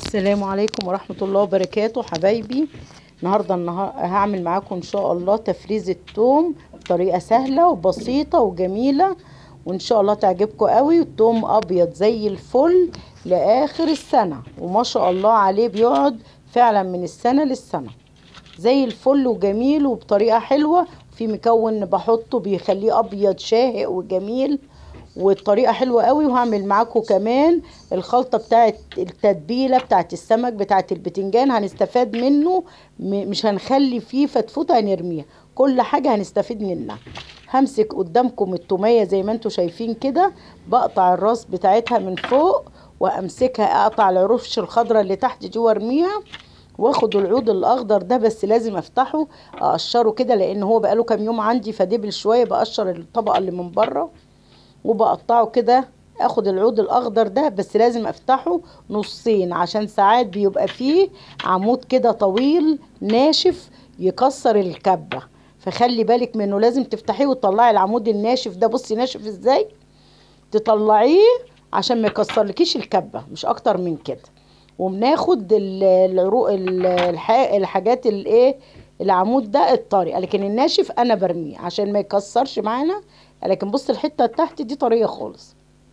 السلام عليكم ورحمة الله وبركاته حبايبي النهاردة النهار هعمل معاكم ان شاء الله تفريز التوم بطريقة سهلة وبسيطة وجميلة وان شاء الله تعجبكم قوي التوم ابيض زي الفل لاخر السنة وما شاء الله عليه بيقعد فعلا من السنة للسنة زي الفل وجميل وبطريقة حلوة في مكون بحطه بيخليه ابيض شاهق وجميل والطريقه حلوه قوي وهعمل معاكم كمان الخلطه بتاعه التتبيله بتاعه السمك بتاعه البتنجان هنستفاد منه م- مش هنخلي فيه فتفوته هنرميها كل حاجه هنستفيد منها همسك قدامكم التوميه زي ما انتم شايفين كده بقطع الراس بتاعتها من فوق وامسكها اقطع العروش الخضراء اللي تحت دي وارميها واخد العود الاخضر ده بس لازم افتحه اقشره كده لان هو بقاله كام يوم عندي فدبل شويه بقشر الطبقه اللي من بره وبقطعه كده اخد العود الاخضر ده بس لازم افتحه نصين عشان ساعات بيبقى فيه عمود كده طويل ناشف يكسر الكبه فخلي بالك منه لازم تفتحيه وتطلعي العمود الناشف ده بصي ناشف ازاي تطلعيه عشان ما يكسرلكيش الكبه مش اكتر من كده وبناخد ال- العروق ال- الح- الحاجات الايه العمود ده الطري لكن الناشف انا برميه عشان ما يكسرش معانا لكن بص الحته تحت دي طريه خالص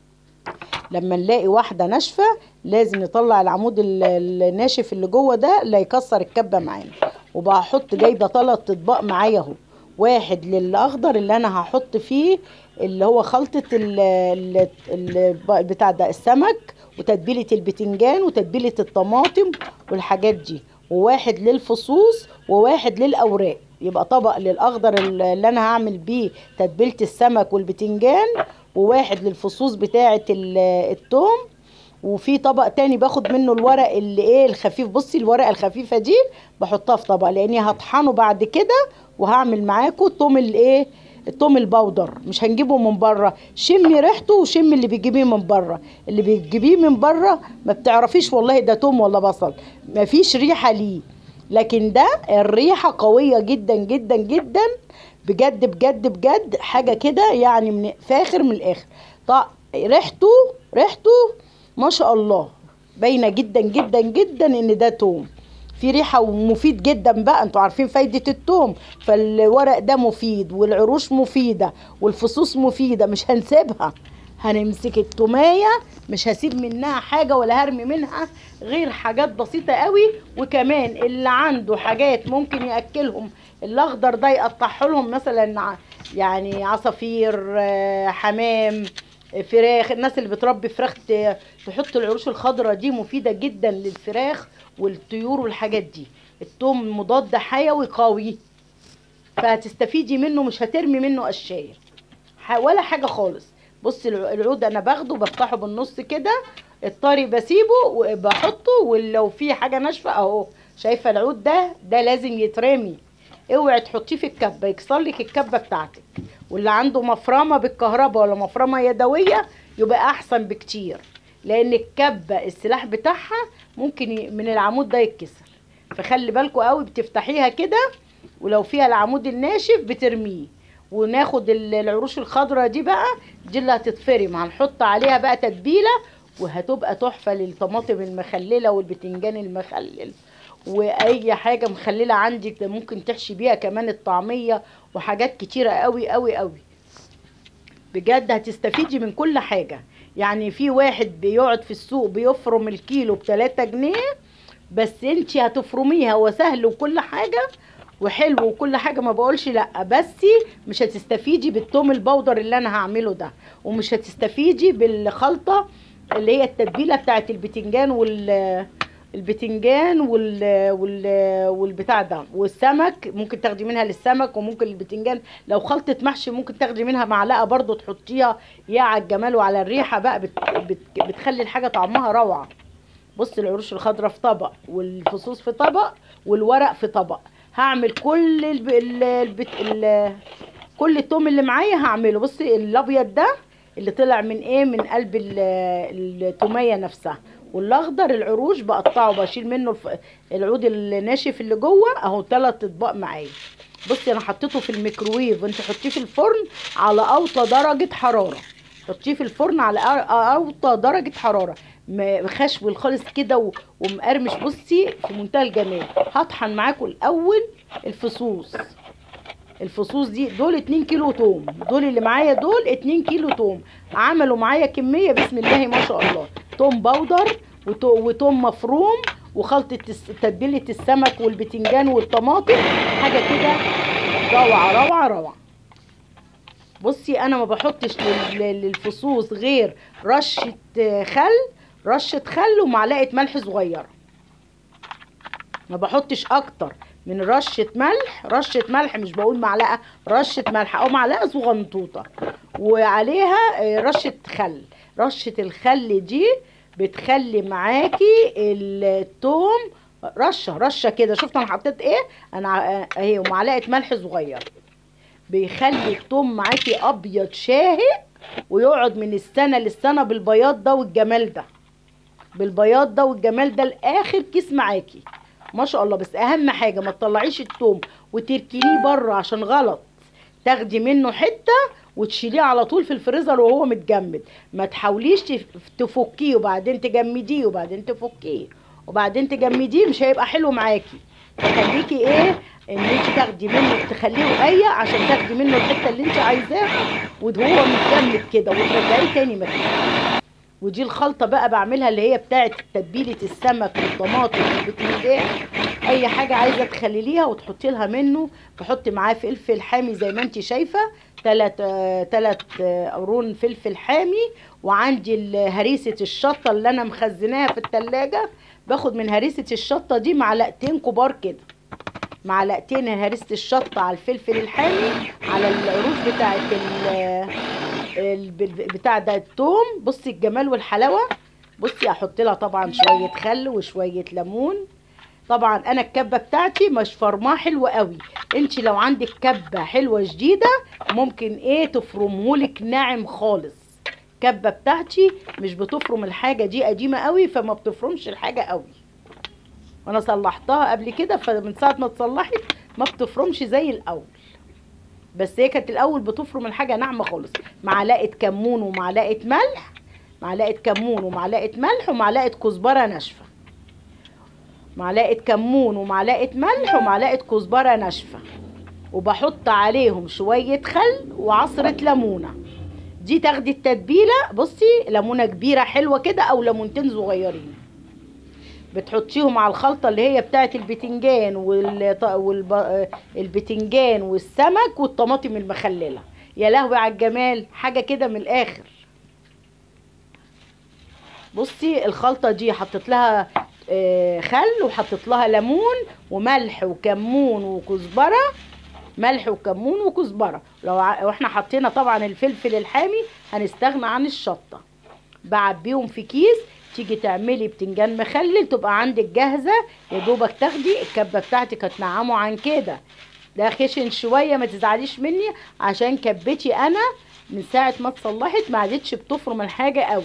لما نلاقي واحده ناشفه لازم نطلع العمود ال- الناشف اللي جوه ده لا يكسر الكبه معانا وبحط جايبه ثلاث اطباق معايا اهو واحد للاخضر اللي انا هحط فيه اللي هو خلطه ال ال ال بتاع ده السمك وتتبيله البتنجان وتتبيله الطماطم والحاجات دي وواحد للفصوص وواحد للاوراق يبقى طبق للاخضر اللي انا هعمل بيه تتبيله السمك والبتنجان وواحد للفصوص بتاعه ال- التوم وفي طبق تاني باخد منه الورق اللي ايه الخفيف بصي الورقه الخفيفه دي بحطها في طبق لاني هطحنه بعد كده وهعمل معاكم التوم الايه التوم البودر مش هنجيبه من بره شمي ريحته وشمي اللي بتجيبيه من بره اللي بتجيبيه من بره ما بتعرفيش والله ده توم ولا بصل مفيش ريحه ليه لكن ده الريحه قويه جدا جدا جدا بجد بجد بجد حاجه كده يعني من فاخر من الاخر طق ريحته ريحته ما شاء الله باينه جدا جدا جدا ان ده توم في ريحه ومفيد جدا بقى انتوا عارفين فايده التوم فالورق ده مفيد والعروش مفيده والفصوص مفيده مش هنسيبها هنمسك التومية مش هسيب منها حاجة ولا هرمي منها غير حاجات بسيطة قوي وكمان اللي عنده حاجات ممكن يأكلهم الأخضر ده يقطعه لهم مثلا ع- يعني عصافير آه، حمام آه، فراخ الناس اللي بتربي فراخ ت- تحط العروش الخضراء دي مفيدة جدا للفراخ والطيور والحاجات دي التوم مضاد حيوي قوي فهتستفيدي منه مش هترمي منه قشاير ح- ولا حاجه خالص بصي الع- العود انا باخده بفتحه بالنص كده الطري بسيبه وبحطه ولو في حاجه ناشفه اهو شايفه العود ده ده لازم يترمي اوعي تحطيه في الكبه يكسر لك الكبه بتاعتك واللي عنده مفرمه بالكهرباء ولا مفرمه يدويه يبقى احسن بكتير لان الكبه السلاح بتاعها ممكن ي- من العمود ده يتكسر فخلي بالكوا قوي بتفتحيها كده ولو فيها العمود الناشف بترميه وناخد ال- العروش الخضراء دي بقى دي اللي هتتفرم هنحط عليها بقى تتبيله وهتبقى تحفه للطماطم المخلله والبتنجان المخلل واي حاجه مخلله عندك ده ممكن تحشي بيها كمان الطعميه وحاجات كتيره قوي قوي قوي بجد هتستفيدي من كل حاجه يعني في واحد بيقعد في السوق بيفرم الكيلو ب 3 جنيه بس انت هتفرميها وسهل وكل حاجه وحلو وكل حاجه ما بقولش لا بس مش هتستفيدي بالثوم البودر اللي انا هعمله ده ومش هتستفيدي بالخلطه اللي هي التتبيله بتاعت البتنجان وال البتنجان وال وال والبتاع ده والسمك ممكن تاخدي منها للسمك وممكن البتنجان لو خلطه محشي ممكن تاخدي منها معلقه برضو تحطيها يا على الجمال وعلى الريحه بقى بت بت بتخلي الحاجه طعمها روعه بص العروش الخضراء في طبق والفصوص في طبق والورق في طبق هعمل كل الب... ال... البت... ال... كل التوم اللي معايا هعمله بصي الابيض ده اللي طلع من ايه من قلب ال- التوميه نفسها والاخضر العروش بقطعه بشيل منه الف... العود الناشف اللي جوه اهو ثلاث اطباق معايا بصي انا حطيته في الميكروويف انت حطيه في الفرن على اوطى درجه حراره حطيه في الفرن على أ- اوطى درجه حراره م- خشول خالص كده و- ومقرمش بصي في منتهى الجمال هطحن معاكم الاول الفصوص الفصوص دي دول 2 كيلو توم دول اللي معايا دول 2 كيلو توم عملوا معايا كميه بسم الله ما شاء الله توم باودر وتو- وتوم مفروم وخلطه الس- تتبيله السمك والبتنجان والطماطم حاجه كده روعه روعه روعه بصي انا ما بحطش لل- للفصوص غير رشه آه، خل رشه خل ومعلقه ملح صغيره ما بحطش اكتر من رشه ملح رشه ملح مش بقول معلقه رشه ملح او معلقه صغنطوطه وعليها آه، رشه خل رشه الخل دي بتخلي معاكي التوم رشه رشه كده شفت انا حطيت ايه انا ع- اهي ومعلقه ملح صغير بيخلي التوم معاكي ابيض شاهق ويقعد من السنه للسنه بالبياض ده والجمال ده بالبياض ده والجمال ده لاخر كيس معاكي ما شاء الله بس اهم حاجه ما تطلعيش التوم وتركنيه بره عشان غلط تاخدي منه حته وتشيليه على طول في الفريزر وهو متجمد ما تحاوليش تف- تفكيه وبعدين تجمديه وبعدين تفكيه وبعدين تجمديه مش هيبقى حلو معاكي فخليكي ايه ان انت تاخدي منه تخليه قيه عشان تاخدي منه الحته اللي انت عايزاها وهو متجمد كده وترجعيه تاني مكانه ودي الخلطة بقى بعملها اللي هي بتاعت تتبيلة السمك والطماطم والبتنجان أي حاجة عايزة تخلليها وتحطي لها منه بحط معاه فلفل حامي زي ما انت شايفة تلات آه، تلات آه، قرون فلفل حامي وعندي ال- هريسة الشطة اللي أنا مخزناها في التلاجة باخد من هريسة الشطة دي معلقتين كبار كده معلقتين هريسة الشطة على الفلفل الحامي على القروش بتاعت ال ال- بتاع ده التوم بصي الجمال والحلاوه بصي احط لها طبعا شويه خل وشويه ليمون طبعا انا الكبه بتاعتي مش فرماه حلو قوي انت لو عندك كبه حلوه جديده ممكن ايه تفرمهولك ناعم خالص الكبه بتاعتي مش بتفرم الحاجه دي قديمه قوي فما بتفرمش الحاجه قوي وانا صلحتها قبل كده فمن ساعه ما اتصلحت ما بتفرمش زي الاول بس هي كانت الاول بتفرم الحاجه ناعمه خالص معلقه كمون ومعلقه ملح معلقه كمون ومعلقه ملح ومعلقه كزبره ناشفه معلقه كمون ومعلقه ملح ومعلقه كزبره ناشفه وبحط عليهم شويه خل وعصره ليمونه دي تاخدي التتبيله بصي ليمونه كبيره حلوه كده او ليمونتين صغيرين بتحطيهم على الخلطة اللي هي بتاعت البتنجان والط... والب... البتنجان والسمك والطماطم المخللة يا لهوي على الجمال حاجة كده من الآخر بصي الخلطة دي حطيت لها آه، خل وحطيت لها ليمون وملح وكمون وكزبرة ملح وكمون وكزبرة لو ع... واحنا حطينا طبعا الفلفل الحامي هنستغنى عن الشطة بعبيهم في كيس تيجي تعملي بتنجان مخلل تبقى عندك جاهزه يا دوبك تاخدي الكبه بتاعتك هتنعمه عن كده ده خشن شويه ما تزعليش مني عشان كبتي انا من ساعه ما اتصلحت ما عادتش بتفرم الحاجه قوي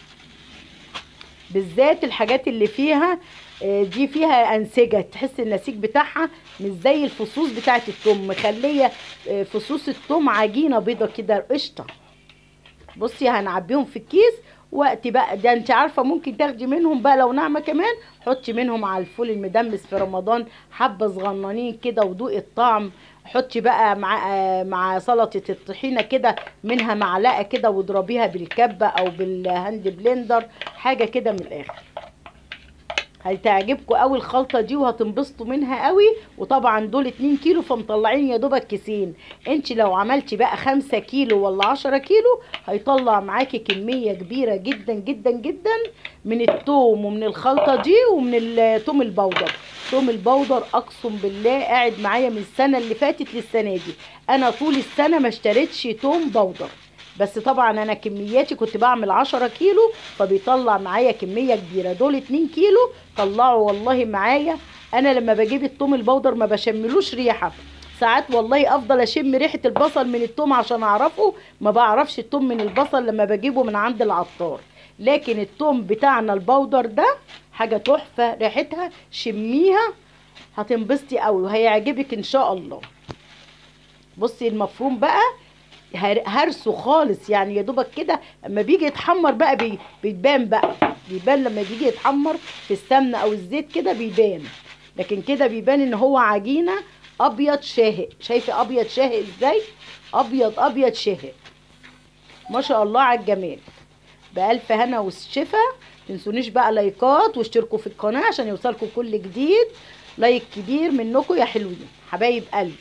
بالذات الحاجات اللي فيها آه، دي فيها انسجه تحس النسيج بتاعها مش زي الفصوص بتاعت التوم مخليه آه، فصوص التوم عجينه بيضه كده قشطه بصي هنعبيهم في الكيس وقت بقى ده انت عارفه ممكن تاخدي منهم بقى لو ناعمه كمان حطي منهم على الفول المدمس في رمضان حبه صغننين كده وذوقي الطعم حطي بقى مع آه، مع سلطه الطحينه كده منها معلقه كده واضربيها بالكبه او بالهاند بلندر حاجه كده من الاخر هتعجبكم قوي الخلطه دي وهتنبسطوا منها قوي وطبعا دول 2 كيلو فمطلعين يا دوبك كيسين انت لو عملتي بقى 5 كيلو ولا 10 كيلو هيطلع معاكي كميه كبيره جدا جدا جدا من التوم ومن الخلطه دي ومن التوم البودر توم البودر اقسم بالله قاعد معايا من السنه اللي فاتت للسنه دي انا طول السنه ما اشتريتش توم بودر بس طبعا انا كمياتي كنت بعمل 10 كيلو فبيطلع معايا كميه كبيره دول 2 كيلو طلعوا والله معايا انا لما بجيب التوم البودر ما بشملوش ريحه ساعات والله افضل اشم ريحه البصل من التوم عشان اعرفه ما بعرفش التوم من البصل لما بجيبه من عند العطار لكن التوم بتاعنا البودر ده حاجه تحفه ريحتها شميها هتنبسطي قوي وهيعجبك ان شاء الله بصي المفروم بقى هر- هرسه خالص يعني يا دوبك كده اما بيجي يتحمر بقى بي بيبان بقى بيبان لما بيجي يتحمر في السمنه او الزيت كده بيبان لكن كده بيبان ان هو عجينه ابيض شاهق شايفه ابيض شاهق ازاي ابيض ابيض شاهق ما شاء الله على الجمال بألف هنا والشفا تنسونيش بقى لايكات واشتركوا في القناة عشان يوصلكوا كل جديد لايك كبير منكم يا حلوين حبايب قلبي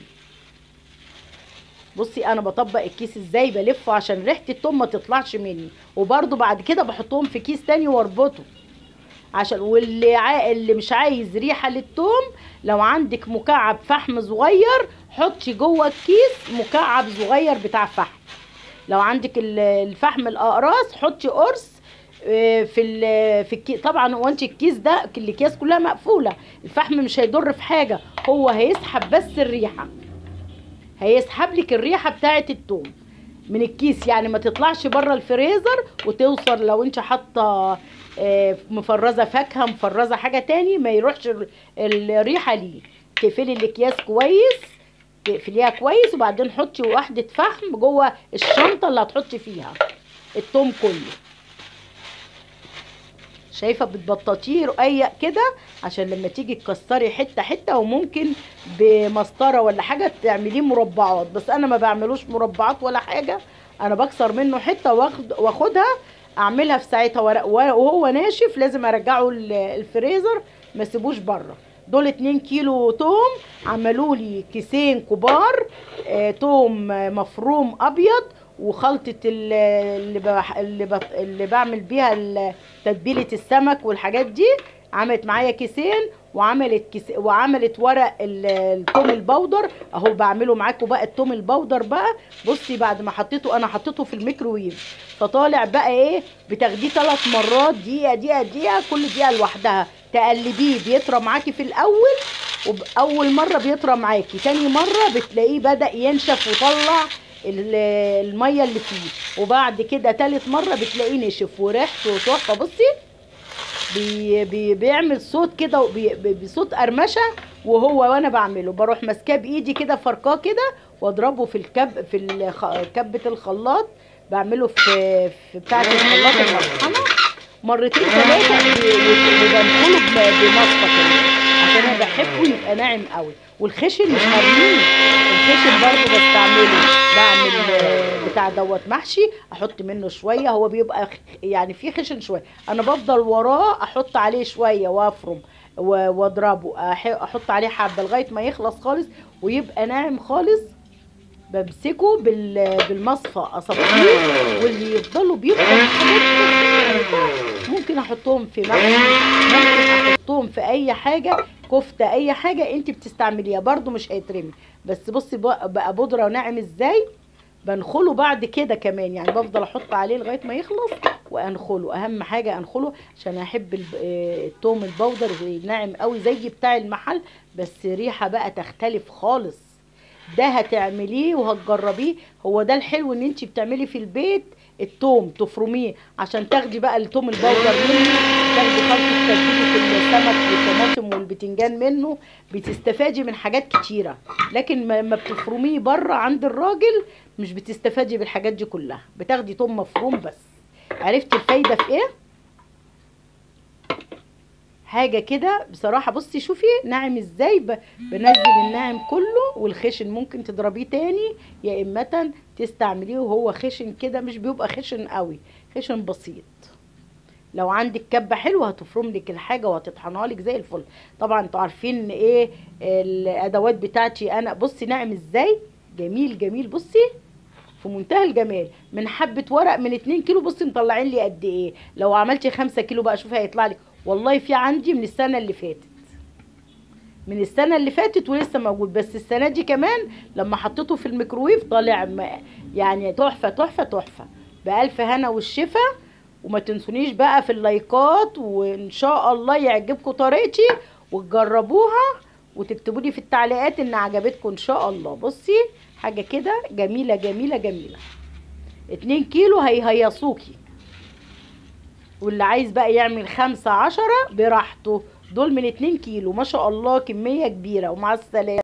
بصي انا بطبق الكيس ازاي بلفه عشان ريحه التوم ما تطلعش مني وبرده بعد كده بحطهم في كيس تاني واربطه عشان واللي عا... اللي مش عايز ريحه للتوم لو عندك مكعب فحم صغير حطي جوه الكيس مكعب صغير بتاع فحم لو عندك ال- الفحم الاقراص حطي قرص آه، في ال في الكي... طبعا هو انت الكيس ده الاكياس كلها مقفوله الفحم مش هيضر في حاجه هو هيسحب بس الريحه هيسحب لك الريحه بتاعه التوم من الكيس يعني ما تطلعش بره الفريزر وتوصل لو انت حاطه آه، مفرزه فاكهه مفرزه حاجه تاني ما يروحش ال- الريحه ليه تقفلي الاكياس كويس تقفليها كويس وبعدين حطي واحده فحم جوه الشنطه اللي هتحطي فيها التوم كله شايفه بتبططيه رقيق كده عشان لما تيجي تكسري حته حته وممكن بمسطره ولا حاجه تعمليه مربعات بس انا ما بعملوش مربعات ولا حاجه انا بكسر منه حته واخد واخدها اعملها في ساعتها ورق وهو ناشف لازم ارجعه ال- الفريزر ما اسيبوش بره دول 2 كيلو توم عملوا لي كيسين كبار آه، توم آه، مفروم ابيض وخلطة ال- اللي, بح... اللي, بط... اللي بعمل بيها ال- تتبيلة السمك والحاجات دي عملت معايا كيسين وعملت كيس... وعملت ورق ال- التوم البودر اهو بعمله معاكم بقى التوم البودر بقى بصي بعد ما حطيته انا حطيته في الميكروويف فطالع بقى ايه بتاخديه ثلاث مرات دقيقه دقيقه دقيقه كل دقيقه لوحدها تقلبيه بيطرى معاكي في الاول واول مره بيطرى معاكي تاني مره بتلاقيه بدا ينشف وطلع ال- الميه اللي فيه وبعد كده تالت مره بتلاقيه نشف وريحته تحفه بصي بي بي بيعمل صوت كده وبي- بي- بصوت قرمشه وهو وانا بعمله بروح ماسكاه بايدي كده فركاه كده واضربه في الكب في الخ- كبه الخلاط بعمله في في بتاعه الخلاط المطحنه مرتين ثلاثه وبنخله بم- بمصفى كده عشان انا بحبه يبقى ناعم قوي والخشن مش هرميه الخشن برضه بستعمله بعمل آه، بتاع دوت محشي احط منه شويه هو بيبقى خ- يعني فيه خشن شويه انا بفضل وراه احط عليه شويه وافرم و- واضربه أح- احط عليه حبه لغايه ما يخلص خالص ويبقى ناعم خالص بمسكه بال- بالمصفى اصفيه واللي يفضلوا بيبقى حاجات بسيطة. ممكن احطهم في محشي ممكن احطهم في اي حاجه كفته اي حاجه انت بتستعمليها برضو مش هيترمي بس بصي بقى بقى بودره ناعم ازاي بنخله بعد كده كمان يعني بفضل احط عليه لغايه ما يخلص وانخله اهم حاجه انخله عشان احب الب- آه، التوم البودر ناعم قوي زي بتاع المحل بس ريحه بقى تختلف خالص ده هتعمليه وهتجربيه هو ده الحلو ان انت بتعملي في البيت التوم تفرميه عشان تاخدي بقى التوم البودر منه تاخدي خلطة تتبيلة السمك والطماطم والبتنجان منه بتستفادي من حاجات كتيرة لكن ما ما بتفرميه بره عند الراجل مش بتستفادي بالحاجات دي كلها بتاخدي توم مفروم بس عرفتي الفايدة في ايه؟ حاجه كده بصراحه بصي شوفي ناعم ازاي ب- بنزل الناعم كله والخشن ممكن تضربيه تاني يا اما تستعمليه وهو خشن كده مش بيبقى خشن قوي خشن بسيط لو عندك كبه حلوه هتفرم لك الحاجه وهتطحنها لك زي الفل طبعا انتوا عارفين ايه الادوات بتاعتي انا بصي ناعم ازاي جميل جميل بصي في منتهى الجمال من حبه ورق من 2 كيلو بصي مطلعين لي قد ايه لو عملتي 5 كيلو بقى شوفي هيطلع لك والله في عندي من السنه اللي فاتت من السنه اللي فاتت ولسه موجود بس السنه دي كمان لما حطيته في الميكروويف طالع م- يعني تحفه تحفه تحفه بالف هنا والشفا وما تنسونيش بقى في اللايكات وان شاء الله يعجبكم طريقتي وتجربوها وتكتبوا لي في التعليقات ان عجبتكم ان شاء الله بصي حاجه كده جميله جميله جميله 2 كيلو هيهيصوكي واللي عايز بقى يعمل خمسة عشرة براحته دول من اتنين كيلو ما شاء الله كمية كبيرة ومع السلامة